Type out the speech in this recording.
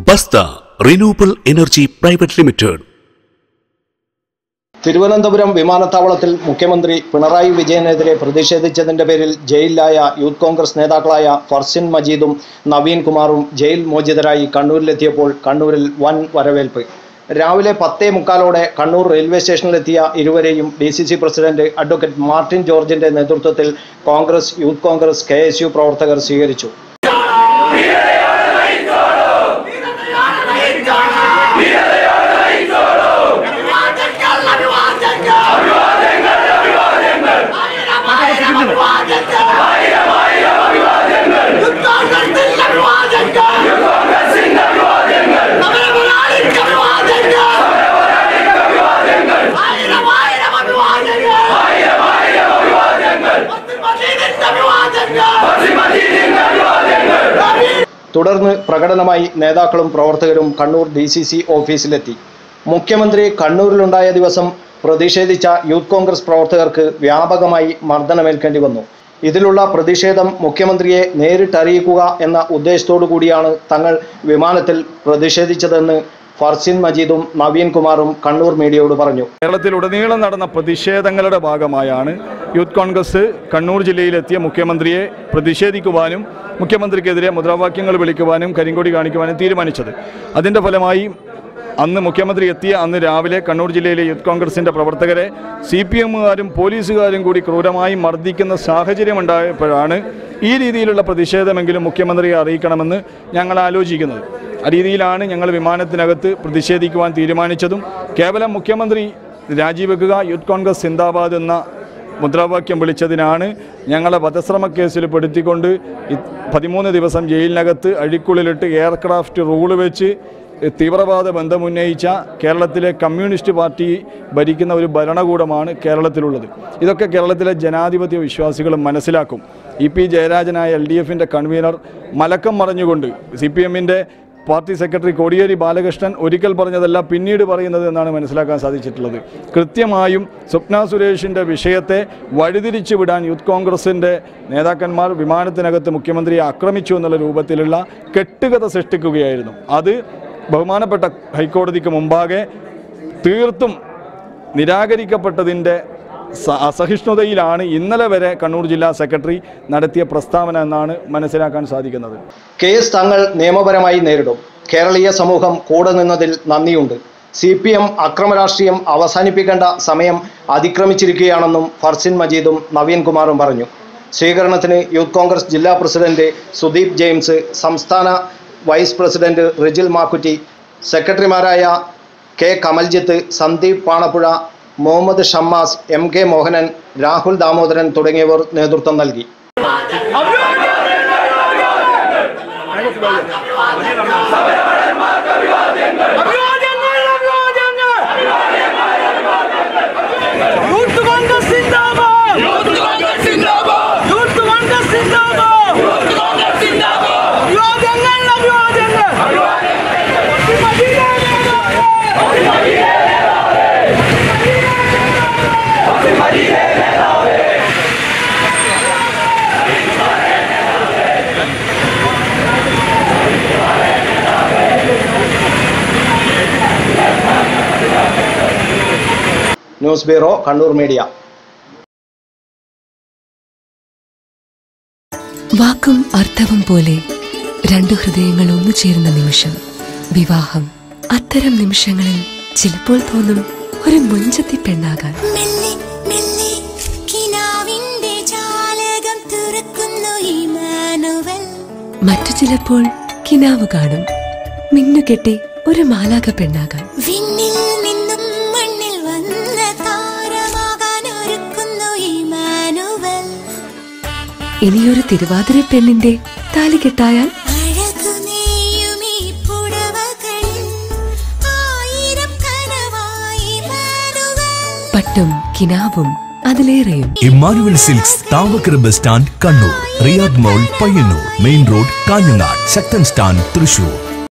ബസ്ത renewable energy private limited Thiruvananthapuram വിമാനത്താവളത്തിൽ മുഖ്യമന്ത്രി പിണറായി വിജയനെതിരെ പ്രതിഷേധിച്ചതിന്റെ പേരിൽ ജയിലിലായ യൂത്ത് കോൺഗ്രസ് നേതാക്കളായ ഫർസിൻ മജീദും നവീൻ കുമാറും ജയിൽ മോചിതരായി കണ്ണൂരിലെത്തിയപ്പോൾ കണ്ണൂരിൽ വൻ വരവേൽപ്പ് രാവിലെ പത്തേ മുക്കാലോടെ കണ്ണൂർ റെയിൽവേ സ്റ്റേഷനിലെത്തിയ ഇരുവരെയും D C C president advocate Martin ജോർജിന്റെ നേതൃത്വത്തിൽ Congress youth Congress K S U പ്രവർത്തകർ സ്വീകരിച്ചു തുടർന്ന് പ്രകടനമായി നേതാക്കളും പ്രവർത്തകരും കണ്ണൂർ ഡി സി സി ഓഫീസിലെത്തി മുഖ്യമന്ത്രി കണ്ണൂരിലുണ്ടായ ദിവസം പ്രതിഷേധിച്ച യൂത്ത് കോൺഗ്രസ് പ്രവർത്തകർക്ക് വ്യാപകമായി മർദ്ദനമേൽക്കേണ്ടി വന്നു ഇതിലുള്ള പ്രതിഷേധം മുഖ്യമന്ത്രിയെ നേരിട്ടറിയിക്കുക എന്ന ഉദ്ദേശത്തോടു കൂടിയാണ് തങ്ങൾ വിമാനത്തിൽ പ്രതിഷേധിച്ചതെന്ന് ഫർസിൻ മജീദും നവീൻ കുമാറും കണ്ണൂർ മീഡിയയോട് പറഞ്ഞു കേരളത്തിലുടനീളം നടന്ന പ്രതിഷേധങ്ങളുടെ ഭാഗമായാണ് യൂത്ത് കോൺഗ്രസ് കണ്ണൂർ ജില്ലയിലെത്തിയ മുഖ്യമന്ത്രിയെ പ്രതിഷേധിക്കുവാനും മുഖ്യമന്ത്രിക്കെതിരെ മുദ്രാവാക്യങ്ങൾ വിളിക്കുവാനും കരിങ്കൊടി കാണിക്കുവാനും തീരുമാനിച്ചത് അതിൻ്റെ ഫലമായി അന്ന് മുഖ്യമന്ത്രി എത്തിയ അന്ന് രാവിലെ കണ്ണൂർ ജില്ലയിലെ യൂത്ത് കോൺഗ്രസിൻ്റെ പ്രവർത്തകരെ സി പി എമ്മുകാരും പോലീസുകാരും കൂടി ക്രൂരമായി മർദ്ദിക്കുന്ന സാഹചര്യമുണ്ടായപ്പോഴാണ് ഈ രീതിയിലുള്ള പ്രതിഷേധമെങ്കിലും മുഖ്യമന്ത്രിയെ അറിയിക്കണമെന്ന് ഞങ്ങൾ ആലോചിക്കുന്നത് ആ രീതിയിലാണ് ഞങ്ങൾ വിമാനത്തിനകത്ത് പ്രതിഷേധിക്കുവാൻ തീരുമാനിച്ചതും കേവലം മുഖ്യമന്ത്രി രാജിവെക്കുക യൂത്ത് കോൺഗ്രസ് സിന്ദാബാദ് എന്ന മുദ്രാവാക്യം വിളിച്ചതിനാണ് ഞങ്ങളെ വധശ്രമ കേസിൽ പെടുത്തിക്കൊണ്ട് ഇ- പതിമൂന്ന് ദിവസം ജയിലിനകത്ത് അഴിക്കുള്ളിലിട്ട് എയർക്രാഫ്റ്റ് റൂള് വെച്ച് തീവ്രവാദ ബന്ധമുന്നയിച്ച കേരളത്തിലെ കമ്മ്യൂണിസ്റ്റ് പാർട്ടി ഭരിക്കുന്ന ഒരു ഭരണകൂടമാണ് കേരളത്തിലുള്ളത് ഇതൊക്കെ കേരളത്തിലെ ജനാധിപത്യ വിശ്വാസികൾ മനസ്സിലാക്കും ഇ പി ജയരാജനായ എൽ ഡി എഫിൻ്റെ കൺവീനർ മലക്കം മറഞ്ഞുകൊണ്ട് സി പി എമ്മിൻ്റെ പാർട്ടി സെക്രട്ടറി കോടിയേരി ബാലകൃഷ്ണൻ ഒരിക്കൽ പറഞ്ഞതല്ല പിന്നീട് പറയുന്നത് എന്നാണ് മനസ്സിലാക്കാൻ സാധിച്ചിട്ടുള്ളത് കൃത്യമായും സ്വപ്ന സുരേഷിൻ്റെ വിഷയത്തെ വഴിതിരിച്ചു വിടാൻ യൂത്ത് കോൺഗ്രസിൻ്റെ നേതാക്കന്മാർ വിമാനത്തിനകത്ത് മുഖ്യമന്ത്രിയെ ആക്രമിച്ചു എന്നുള്ള രൂപത്തിലുള്ള കെട്ടുകഥ സൃഷ്ടിക്കുകയായിരുന്നു അത് ബഹുമാനപ്പെട്ട ഹൈക്കോടതിക്ക് മുമ്പാകെ തീർത്തും നിരാകരിക്കപ്പെട്ടതിൻ്റെ സ- അസഹിഷ്ണുതയിലാണ് ഇന്നലെ വരെ കണ്ണൂർ ജില്ലാ സെക്രട്ടറി നടത്തിയ പ്രസ്താവന എന്നാണ് മനസ്സിലാക്കാൻ സാധിക്കുന്നത് കേസ് തങ്ങൾ നിയമപരമായി നേരിടും കേരളീയ സമൂഹം കൂടെ നിന്നതിൽ നന്ദിയുണ്ട് സി പി എം അക്രമരാഷ്ട്രീയം അവസാനിപ്പിക്കേണ്ട സമയം അതിക്രമിച്ചിരിക്കുകയാണെന്നും ഫർസിൻ മജീദും നവീൻ കുമാറും പറഞ്ഞു സ്വീകരണത്തിന് യൂത്ത് കോൺഗ്രസ് ജില്ലാ പ്രസിഡന്റ് സുദീപ് ജെയിംസ് സംസ്ഥാന വൈസ് പ്രസിഡന്റ് റിജിൽ മാക്കുറ്റി സെക്രട്ടറിമാരായ K Kamaljith Sandeep Panappuzha Muhammad Shammas M K Mohanan Rahul Damodaran തുടങ്ങിയവർ നേതൃത്വം നൽകി യൂത്ത് കോൺഗ്രസ് സിന്ദാബാദ് യൂത്ത് കോൺഗ്രസ് സിന്ദാബാദ് യൂത്ത് കോൺഗ്രസ് സിന്ദാബാദ് യൂത്ത് കോൺഗ്രസ് സിന്ദാബാദ് അഭിവാദ്യങ്ങൾ അഭിവാദ്യങ്ങൾ ന്യൂസ് ബ്യൂറോ കണ്ണൂർ മീഡിയ വാക്കും അർത്ഥവും പോലെ രണ്ടു ഹൃദയങ്ങൾ ഒന്നു ചേരുന്ന നിമിഷം വിവാഹം അത്തരം നിമിഷങ്ങളിൽ ചിലപ്പോൾ തോന്നും ഒരു മുഞ്ചത്തി പെണ്ണാകാൻ മെല്ലെ മെല്ലെ കിനാവിന്റെ ജാലകം തുറക്കുന്നു ഇമാനുവൽ മറ്റു ചിലപ്പോൾ കിനാവ് കാണും മിന്നുകെട്ടി ഒരു മാലാക പെണ്ണാകാൻ വിണ്ണിൽ നിന്നും മണ്ണിൽ വന്ന താരമാകാൻ ഒരുക്കുന്നു ഇമാനുവൽ ഇനിയൊരു തിരുവാതിര പെണ്ണിന്റെ താലികെട്ടായാൽ അഴകു നെയ്യും ഈ പുടവകൾ ആയിരം കനവായി ഇമാനുവൽ പട്ടും കിനാവും അതിലേറെയും Emmanuel silks Thavakkara bus stand Kannur Riyadh mall Payyannur main road Kanhangad Sakthan stand Thrissur